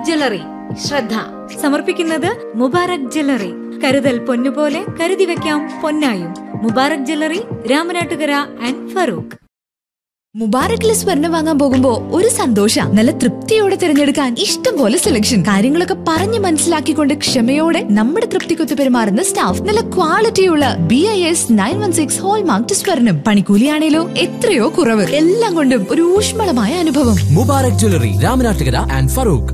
jewellery ശ്രദ്ധ സമർപ്പിക്കുന്നത് Mubarak jewellery കരുതൽ പൊന്നുപോലെ കരുതി വെക്കാം പൊന്നായും മുബാറക് ജ്വല്ലറി രാമനാട്ടുകര ആൻഡ് ഫറൂഖ് മുബാറക്കിൽ സ്വർണം വാങ്ങാൻ പോകുമ്പോ ഒരു സന്തോഷ നല്ല തൃപ്തിയോടെ തിരഞ്ഞെടുക്കാൻ ഇഷ്ടം പോലെ സെലക്ഷൻ കാര്യങ്ങളൊക്കെ പറഞ്ഞു മനസ്സിലാക്കിക്കൊണ്ട് ക്ഷമയോടെ നമ്മുടെ തൃപ്തിക്കൊത്ത് പെരുമാറുന്ന സ്റ്റാഫ് നല്ല ക്വാളിറ്റിയുള്ള B I S nine one six hallmark സ്വർണം പണിക്കൂലിയാണേലോ എത്രയോ കുറവ് എല്ലാം കൊണ്ടും ഒരു ഊഷ്മളമായ അനുഭവം മുബാറക് ജ്വല്ലറി രാമനാട്ടുകര ആൻഡ് ഫറൂഖ്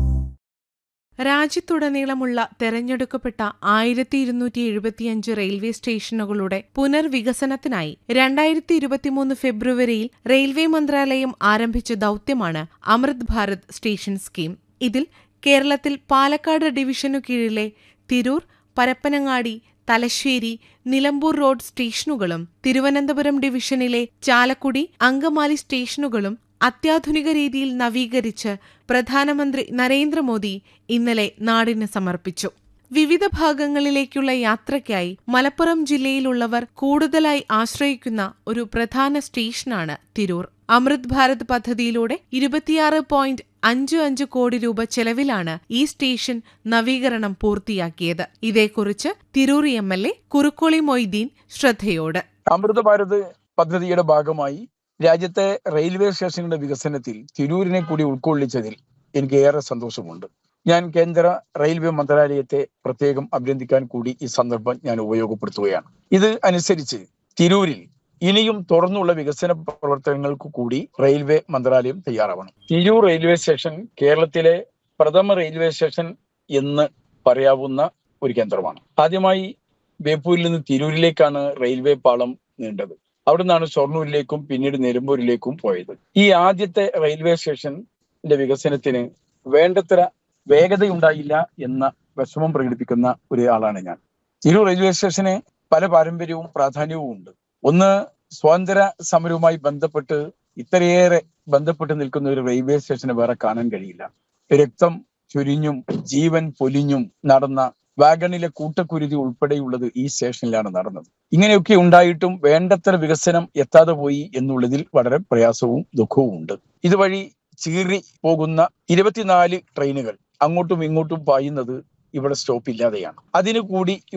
രാജ്യത്തുടനീളമുള്ള തെരഞ്ഞെടുക്കപ്പെട്ട ആയിരത്തി ഇരുന്നൂറ്റി എഴുപത്തിയഞ്ച് റെയിൽവേ സ്റ്റേഷനുകളുടെ പുനർവികസനത്തിനായി രണ്ടായിരത്തി ഇരുപത്തിമൂന്ന് ഫെബ്രുവരിയിൽ റെയിൽവേ മന്ത്രാലയം ആരംഭിച്ച ദൌത്യമാണ് അമൃത് ഭാരത് സ്റ്റേഷൻ സ്കീം ഇതിൽ കേരളത്തിൽ പാലക്കാട് ഡിവിഷനു കീഴിലെ തിരൂർ പരപ്പനങ്ങാടി തലശ്ശേരി നിലമ്പൂർ റോഡ് സ്റ്റേഷനുകളും തിരുവനന്തപുരം ഡിവിഷനിലെ ചാലക്കുടി അങ്കമാലി സ്റ്റേഷനുകളും അത്യാധുനിക രീതിയിൽ നവീകരിച്ച് പ്രധാനമന്ത്രി നരേന്ദ്രമോദി ഇന്നലെ നാടിന് സമർപ്പിച്ചു വിവിധ ഭാഗങ്ങളിലേക്കുള്ള യാത്രയ്ക്കായി മലപ്പുറം ജില്ലയിലുള്ളവർ കൂടുതലായി ആശ്രയിക്കുന്ന ഒരു പ്രധാന സ്റ്റേഷനാണ് തിരൂർ അമൃത് ഭാരത് പദ്ധതിയിലൂടെ ഇരുപത്തിയാറ് പോയിന്റ് അഞ്ച് അഞ്ച് കോടി രൂപ ചെലവിലാണ് ഈ സ്റ്റേഷൻ നവീകരണം പൂർത്തിയാക്കിയത് ഇതേക്കുറിച്ച് Tirur M L A Kurukkoli Moideen ശ്രദ്ധയോട് അമൃത ഭാരത് പദ്ധതിയുടെ ഭാഗമായി രാജ്യത്തെ റെയിൽവേ സ്റ്റേഷനുകളുടെ വികസനത്തിൽ തിരൂരിനെ കൂടി ഉൾക്കൊള്ളിച്ചതിൽ എനിക്ക് ഏറെ സന്തോഷമുണ്ട് ഞാൻ കേന്ദ്ര റെയിൽവേ മന്ത്രാലയത്തെ പ്രത്യേകം അഭിനന്ദിക്കാൻ കൂടി ഈ സന്ദർഭം ഞാൻ ഉപയോഗപ്പെടുത്തുകയാണ് ഇത് അനുസരിച്ച് തിരൂരിൽ ഇനിയും തുറന്നുള്ള വികസന പ്രവർത്തനങ്ങൾക്ക് കൂടി റെയിൽവേ മന്ത്രാലയം തയ്യാറാവണം തിരൂർ റെയിൽവേ സ്റ്റേഷൻ കേരളത്തിലെ പ്രഥമ റെയിൽവേ സ്റ്റേഷൻ എന്ന് പറയാവുന്ന ഒരു കേന്ദ്രമാണ് ആദ്യമായി ബേപ്പൂരിൽ നിന്ന് തിരൂരിലേക്കാണ് റെയിൽവേ പാളം നീണ്ടത് അവിടെ നിന്നാണ് ഷൊർണൂരിലേക്കും പിന്നീട് നിലമ്പൂരിലേക്കും പോയത് ഈ ആദ്യത്തെ റെയിൽവേ സ്റ്റേഷന്റെ വികസനത്തിന് വേണ്ടത്ര വേഗതയുണ്ടായില്ല എന്ന വിഷമം പ്രകടിപ്പിക്കുന്ന ഒരാളാണ് ഞാൻ തിരൂർ റെയിൽവേ സ്റ്റേഷന് പല പാരമ്പര്യവും പ്രാധാന്യവും ഉണ്ട് ഒന്ന് സ്വാതന്ത്ര്യ സമരവുമായി ബന്ധപ്പെട്ട് ഇത്രയേറെ ബന്ധപ്പെട്ട് നിൽക്കുന്ന ഒരു റെയിൽവേ സ്റ്റേഷന് വേറെ കാണാൻ കഴിയില്ല രക്തം ചൊരിഞ്ഞും ജീവൻ പൊലിഞ്ഞും നടന്ന വാഗണിലെ കൂട്ടക്കുരുതി ഉൾപ്പെടെയുള്ളത് ഈ സ്റ്റേഷനിലാണ് നടന്നത് ഇങ്ങനെയൊക്കെ ഉണ്ടായിട്ടും വേണ്ടത്ര വികസനം എത്താതെ പോയി എന്നുള്ളതിൽ വളരെ പ്രയാസവും ദുഃഖവും ഉണ്ട് ഇതുവഴി ചീറി പോകുന്ന ഇരുപത്തിനാല് ട്രെയിനുകൾ അങ്ങോട്ടും ഇങ്ങോട്ടും പായുന്നത് ഇവിടെ സ്റ്റോപ്പ് ഇല്ലാതെയാണ് അതിനു കൂടി